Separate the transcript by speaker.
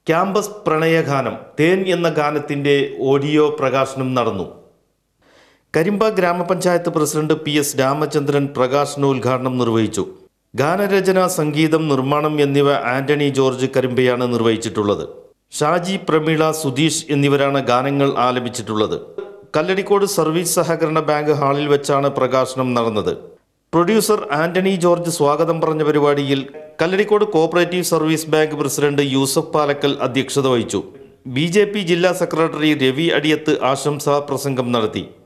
Speaker 1: campus പ്രണയഗാനം തേൻ എന്ന ഗാനത്തിൻ്റെ audio പ്രകാശനം നടന്നു കരിമ്പ ഗ്രാമപഞ്ചായത്ത് പ്രസിഡന്റ് പി എസ് രാമചന്ദ്രൻ പ്രകാശനോദ്ഘാടനം നിർവഹിച്ചു ഗാനരചന സംഗീതം നിർമ്മാണം എന്നിവ ആന്റണി ജോർജ് കരിമ്പയാണ് നിർവഹിച്ചിട്ടുള്ളത് ഷാജി പ്രമീള സുധീഷ് എന്നിവരാണ് ഗാനങ്ങൾ ആലപിച്ചിട്ടുള്ളത് കല്ലടിക്കോട് സർവീസ് സഹകരണ ബാങ്ക് ഹാളിൽ വെച്ചാണ് പ്രകാശനം നടന്നത് പ്രൊഡ്യൂസർ ആന്റണി ജോർജ് സ്വാഗതം പറഞ്ഞ പരിപാടിയിൽ Kalladikode cooperative service bank president Yusuf Palakkal അധ്യക്ഷത വഹിച്ചു ബി ജില്ലാ സെക്രട്ടറി രവി അടിയത്ത് ആശംസാ പ്രസംഗം നടത്തി